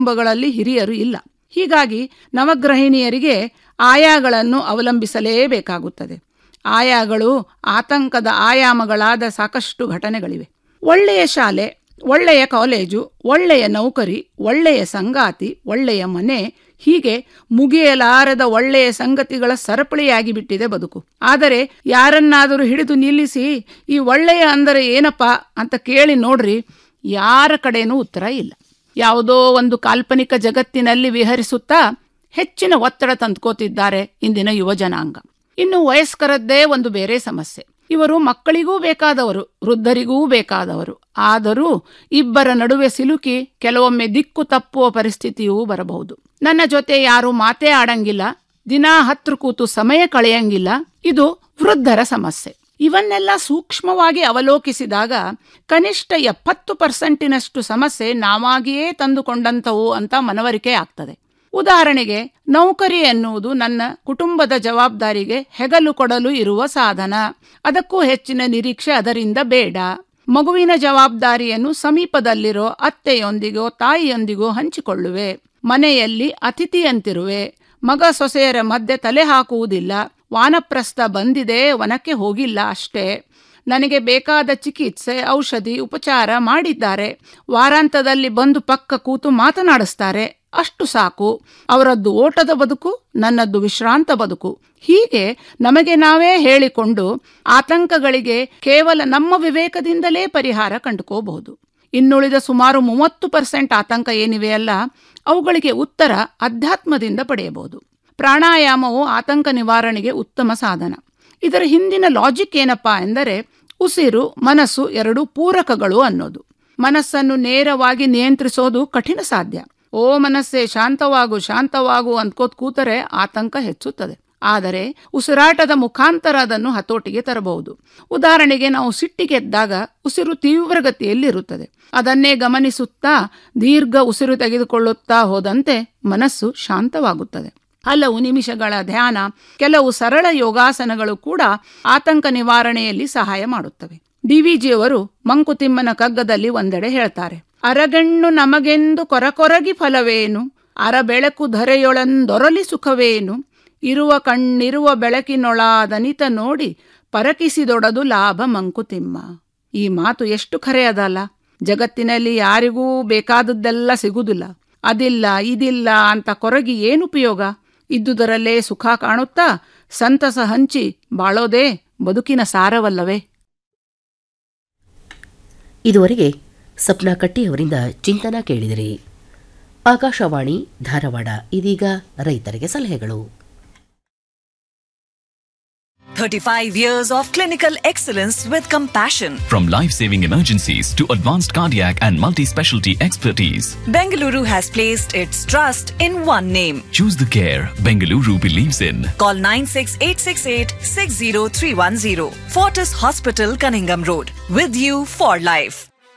ಕುಟುಂಬಗಳಲ್ಲಿ ಹಿರಿಯರು ಇಲ್ಲ ಹೀಗಾಗಿ ನವಗ್ರಹಿಣಿಯರಿಗೆ ಆಯಾಗಳನ್ನು ಅವಲಂಬಿಸಲೇಬೇಕಾಗುತ್ತದೆ ಆಯಾಗಳು ಆತಂಕದ ಆಯಾಮಗಳಾದ ಸಾಕಷ್ಟು ಘಟನೆಗಳಿವೆ ಒಳ್ಳೆಯ ಶಾಲೆ ಒಳ್ಳೆಯ ಕಾಲೇಜು ಒಳ್ಳೆಯ ನೌಕರಿ ಒಳ್ಳೆಯ ಸಂಗಾತಿ ಒಳ್ಳೆಯ ಮನೆ ಹೀಗೆ ಮುಗಿಯಲಾರದ ಒಳ್ಳೆಯ ಸಂಗತಿಗಳ ಸರಪಳಿಯಾಗಿ ಬಿಟ್ಟಿದೆ ಬದುಕು ಆದರೆ ಯಾರನ್ನಾದರೂ ಹಿಡಿದು ನಿಲ್ಲಿಸಿ ಈ ಒಳ್ಳೆಯ ಅಂದರೆ ಏನಪ್ಪ ಅಂತ ಕೇಳಿ ನೋಡ್ರಿ ಯಾರ ಕಡೆನೂ ಉತ್ತರ ಇಲ್ಲ ಯಾವುದೋ ಒಂದು ಕಾಲ್ಪನಿಕ ಜಗತ್ತಿನಲ್ಲಿ ವಿಹರಿಸುತ್ತಾ ಹೆಚ್ಚಿನ ಒತ್ತಡ ತಂದ್ಕೋತಿದ್ದಾರೆ ಇಂದಿನ ಯುವ ಜನಾಂಗ ಇನ್ನು ವಯಸ್ಕರದ್ದೇ ಒಂದು ಬೇರೆ ಸಮಸ್ಯೆ ಇವರು ಮಕ್ಕಳಿಗೂ ಬೇಕಾದವರು ವೃದ್ಧರಿಗೂ ಬೇಕಾದವರು ಆದರೂ ಇಬ್ಬರ ನಡುವೆ ಸಿಲುಕಿ ಕೆಲವೊಮ್ಮೆ ದಿಕ್ಕು ತಪ್ಪುವ ಪರಿಸ್ಥಿತಿಯೂ ಬರಬಹುದು ನನ್ನ ಜೊತೆ ಯಾರು ಮಾತೇ ಆಡಂಗಿಲ್ಲ ದಿನಾ ಹತ್ರ ಕೂತು ಸಮಯ ಕಳೆಯಂಗಿಲ್ಲ ಇದು ವೃದ್ಧರ ಸಮಸ್ಯೆ ಇವನ್ನೆಲ್ಲ ಸೂಕ್ಷ್ಮವಾಗಿ ಅವಲೋಕಿಸಿದಾಗ ಕನಿಷ್ಠ ಎಪ್ಪತ್ತು ಪರ್ಸೆಂಟಿನಷ್ಟು ಸಮಸ್ಯೆ ನಾವಾಗಿಯೇ ತಂದುಕೊಂಡಂಥವು ಅಂತ ಮನವರಿಕೆ ಆಗ್ತದೆ ಉದಾಹರಣೆಗೆ ನೌಕರಿ ಎನ್ನುವುದು ನನ್ನ ಕುಟುಂಬದ ಜವಾಬ್ದಾರಿಗೆ ಹೆಗಲು ಕೊಡಲು ಇರುವ ಸಾಧನ ಅದಕ್ಕೂ ಹೆಚ್ಚಿನ ನಿರೀಕ್ಷೆ ಅದರಿಂದ ಬೇಡ ಮಗುವಿನ ಜವಾಬ್ದಾರಿಯನ್ನು ಸಮೀಪದಲ್ಲಿರೋ ಅತ್ತೆಯೊಂದಿಗೋ ತಾಯಿಯೊಂದಿಗೋ ಹಂಚಿಕೊಳ್ಳುವೆ ಮನೆಯಲ್ಲಿ ಅತಿಥಿಯಂತಿರುವೆ ಮಗ ಸೊಸೆಯರ ಮಧ್ಯೆ ತಲೆ ಹಾಕುವುದಿಲ್ಲ ವಾನಪ್ರಸ್ಥ ಬಂದಿದೆ ವನಕ್ಕೆ ಹೋಗಿಲ್ಲ ಅಷ್ಟೇ ನನಗೆ ಬೇಕಾದ ಚಿಕಿತ್ಸೆ ಔಷಧಿ ಉಪಚಾರ ಮಾಡಿದ್ದಾರೆ ವಾರಾಂತದಲ್ಲಿ ಬಂದು ಪಕ್ಕ ಕೂತು ಮಾತನಾಡಿಸ್ತಾರೆ ಅಷ್ಟು ಸಾಕು ಅವರದ್ದು ಓಟದ ಬದುಕು ನನ್ನದ್ದು ವಿಶ್ರಾಂತ ಬದುಕು ಹೀಗೆ ನಮಗೆ ನಾವೇ ಹೇಳಿಕೊಂಡು ಆತಂಕಗಳಿಗೆ ಕೇವಲ ನಮ್ಮ ವಿವೇಕದಿಂದಲೇ ಪರಿಹಾರ ಕಂಡುಕೋಬಹುದು ಇನ್ನುಳಿದ ಸುಮಾರು ಮೂವತ್ತು ಪರ್ಸೆಂಟ್ ಆತಂಕ ಏನಿವೆಯಲ್ಲ ಅವುಗಳಿಗೆ ಉತ್ತರ ಅಧ್ಯಾತ್ಮದಿಂದ ಪಡೆಯಬಹುದು ಪ್ರಾಣಾಯಾಮವು ಆತಂಕ ನಿವಾರಣೆಗೆ ಉತ್ತಮ ಸಾಧನ ಇದರ ಹಿಂದಿನ ಲಾಜಿಕ್ ಏನಪ್ಪಾ ಎಂದರೆ ಉಸಿರು ಮನಸ್ಸು ಎರಡು ಪೂರಕಗಳು ಅನ್ನೋದು ಮನಸ್ಸನ್ನು ನೇರವಾಗಿ ನಿಯಂತ್ರಿಸೋದು ಕಠಿಣ ಸಾಧ್ಯ ಓ ಮನಸ್ಸೇ ಶಾಂತವಾಗು ಶಾಂತವಾಗು ಅಂದ್ಕೋತ್ ಕೂತರೆ ಆತಂಕ ಹೆಚ್ಚುತ್ತದೆ ಆದರೆ ಉಸಿರಾಟದ ಮುಖಾಂತರ ಅದನ್ನು ಹತೋಟಿಗೆ ತರಬಹುದು ಉದಾಹರಣೆಗೆ ನಾವು ಸಿಟ್ಟಿಗೆದ್ದಾಗ ಉಸಿರು ತೀವ್ರಗತಿಯಲ್ಲಿರುತ್ತದೆ ಅದನ್ನೇ ಗಮನಿಸುತ್ತಾ ದೀರ್ಘ ಉಸಿರು ತೆಗೆದುಕೊಳ್ಳುತ್ತಾ ಹೋದಂತೆ ಮನಸ್ಸು ಶಾಂತವಾಗುತ್ತದೆ ಹಲವು ನಿಮಿಷಗಳ ಧ್ಯಾನ ಕೆಲವು ಸರಳ ಯೋಗಾಸನಗಳು ಕೂಡ ಆತಂಕ ನಿವಾರಣೆಯಲ್ಲಿ ಸಹಾಯ ಮಾಡುತ್ತವೆ ಡಿವಿಜಿಯವರು ಮಂಕುತಿಮ್ಮನ ಕಗ್ಗದಲ್ಲಿ ಒಂದೆಡೆ ಹೇಳ್ತಾರೆ ಅರಗಣ್ಣು ನಮಗೆಂದು ಕೊರಕೊರಗಿ ಫಲವೇನು ಅರಬೆಳಕು ಧರೆಯೊಳಂದೊರಲಿ ಸುಖವೇನು ಇರುವ ಕಣ್ಣಿರುವ ಬೆಳಕಿನೊಳಾದನಿತ ನೋಡಿ ಪರಕಿಸಿದೊಡದು ಲಾಭ ಮಂಕುತಿಮ್ಮ ಈ ಮಾತು ಎಷ್ಟು ಖರೆಯದಲ್ಲ ಜಗತ್ತಿನಲ್ಲಿ ಯಾರಿಗೂ ಬೇಕಾದದ್ದೆಲ್ಲ ಸಿಗುವುದಿಲ್ಲ ಅದಿಲ್ಲ ಇದಿಲ್ಲ ಅಂತ ಕೊರಗಿ ಏನು ಉಪಯೋಗ ಇದ್ದುದರಲ್ಲೇ ಸುಖ ಕಾಣುತ್ತಾ ಸಂತಸ ಹಂಚಿ ಬಾಳೋದೇ ಬದುಕಿನ ಸಾರವಲ್ಲವೇ ಇದುವರೆಗೆ ಸಪ್ನಾ ಕಟ್ಟಿಯವರಿಂದ ಚಿಂತನ ಕೇಳಿದಿರಿ ಆಕಾಶವಾಣಿ ಧಾರವಾಡ ಇದೀಗ ರೈತರಿಗೆ ಸಲಹೆಗಳು 35 years of clinical excellence with compassion. From life saving emergencies to advanced cardiac and multi specialty expertise, Bengaluru has placed its trust in one name. choose the care Bengaluru believes in. Call 96868 60310. Fortis Hospital, Cunningham Road. With you for life.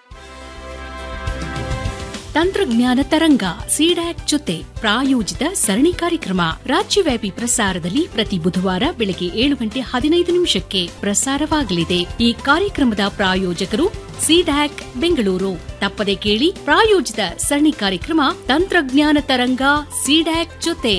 ತಂತ್ರಜ್ಞಾನ ತರಂಗ CDAC ಜೊತೆ ಪ್ರಾಯೋಜಿತ ಸರಣಿ ಕಾರ್ಯಕ್ರಮ ರಾಜ್ಯವ್ಯಾಪಿ ಪ್ರಸಾರದಲ್ಲಿ ಪ್ರತಿ ಬುಧವಾರ ಬೆಳಗ್ಗೆ ಏಳು ಗಂಟೆ ಹದಿನೈದು ನಿಮಿಷಕ್ಕೆ ಪ್ರಸಾರವಾಗಲಿದೆ ಈ ಕಾರ್ಯಕ್ರಮದ ಪ್ರಾಯೋಜಕರು ಸಿಡ್ಯಾಕ್ ಬೆಂಗಳೂರು ತಪ್ಪದೆ ಕೇಳಿ ಪ್ರಾಯೋಜಿತ ಸರಣಿ ಕಾರ್ಯಕ್ರಮ ತಂತ್ರಜ್ಞಾನ ತರಂಗ ಸಿಡ್ಯಾಕ್ ಜೊತೆ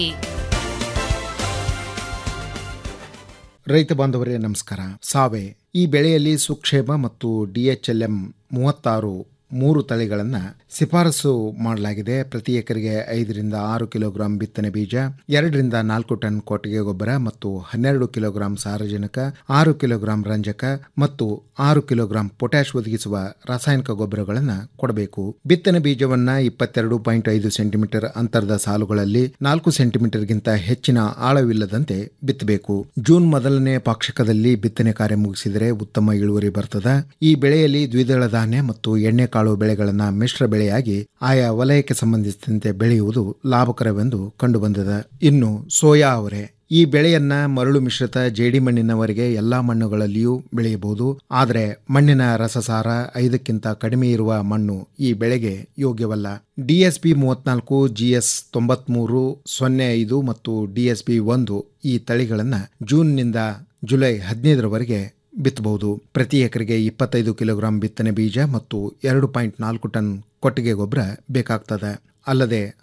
ರೈತ ಬಾಂಧವರೇ ನಮಸ್ಕಾರ ಸಾವೆ ಈ ಬೆಳೆಯಲ್ಲಿ ಸುಕ್ಷೇಮ ಮತ್ತು ಡಿಎಚ್ಎಲ್ಎಂ ಮೂವತ್ತಾರು ಮೂರು ತಳಿಗಳನ್ನು ಶಿಫಾರಸು ಮಾಡಲಾಗಿದೆ ಪ್ರತಿ ಎಕರೆಗೆ ಐದರಿಂದ ಆರು ಕಿಲೋಗ್ರಾಂ ಬಿತ್ತನೆ ಬೀಜ ಎರಡರಿಂದ ನಾಲ್ಕು ಟನ್ ಕೊಟ್ಟಿಗೆ ಗೊಬ್ಬರ ಮತ್ತು ಹನ್ನೆರಡು ಕಿಲೋಗ್ರಾಂ ಸಾರಜನಕ ಆರು ಕಿಲೋಗ್ರಾಂ ರಂಜಕ ಮತ್ತು ಆರು ಕಿಲೋಗ್ರಾಂ ಪೊಟ್ಯಾಶ್ ಒದಗಿಸುವ ರಾಸಾಯನಿಕ ಗೊಬ್ಬರಗಳನ್ನು ಕೊಡಬೇಕು ಬಿತ್ತನೆ ಬೀಜವನ್ನ ಇಪ್ಪತ್ತೆರಡು ಪಾಯಿಂಟ್ ಐದು ಸೆಂಟಿಮೀಟರ್ ಅಂತರದ ಸಾಲುಗಳಲ್ಲಿ ನಾಲ್ಕು ಸೆಂಟಿಮೀಟರ್ಗಿಂತ ಹೆಚ್ಚಿನ ಆಳವಿಲ್ಲದಂತೆ ಬಿತ್ತಬೇಕು ಜೂನ್ ಮೊದಲನೇ ಪಾಕ್ಷಿಕದಲ್ಲಿ ಬಿತ್ತನೆ ಕಾರ್ಯ ಮುಗಿಸಿದರೆ ಉತ್ತಮ ಇಳುವರಿ ಬರ್ತದ ಈ ಬೆಳೆಯಲ್ಲಿ ದ್ವಿದಳ ಧಾನ್ಯ ಮತ್ತು ಎಣ್ಣೆಕಾಳು ಬೆಳೆಗಳನ್ನ ಮಿಶ್ರ ಬೆಳೆಯಾಗಿ ಆಯಾ ವಲಯಕ್ಕೆ ಸಂಬಂಧಿಸಿದಂತೆ ಬೆಳೆಯುವುದು ಲಾಭಕರವೆಂದು ಕಂಡುಬಂದಿದೆ ಇನ್ನು ಸೋಯಾ ಅವರೆ ಈ ಬೆಳೆಯನ್ನ ಮರಳು ಮಿಶ್ರಿತ ಜೇಡಿ ಮಣ್ಣಿನವರೆಗೆ ಎಲ್ಲಾ ಮಣ್ಣುಗಳಲ್ಲಿಯೂ ಬೆಳೆಯಬಹುದು ಆದರೆ ಮಣ್ಣಿನ ರಸಸಾರ ಐದಕ್ಕಿಂತ ಕಡಿಮೆ ಇರುವ ಮಣ್ಣು ಈ ಬೆಳೆಗೆ ಯೋಗ್ಯವಲ್ಲ ಡಿಎಸ್ಪಿ ಮೂವತ್ನಾಲ್ಕು ಜಿಎಸ್ ತೊಂಬತ್ಮೂರು ಸೊನ್ನೆ ಐದು ಮತ್ತು ಡಿಎಸ್ಪಿ ಒಂದು ಈ ತಳಿಗಳನ್ನು ಜೂನ್ನಿಂದ ಜುಲೈ ಹದಿನೈದರವರೆಗೆ ಬಿತ್ತಬಹುದು ಪ್ರತಿ ಎಕರೆಗೆ ಇಪ್ಪತ್ತೈದು ಕಿಲೋಗ್ರಾಂ ಬಿತ್ತನೆ ಬೀಜ ಮತ್ತು ಎರಡು ಪಾಯಿಂಟ್ ನಾಲ್ಕು ಟನ್ ಕೊಟ್ಟಿಗೆ ಗೊಬ್ಬರ ಬೇಕಾಗ್ತದೆ ಅಲ್ಲದೆ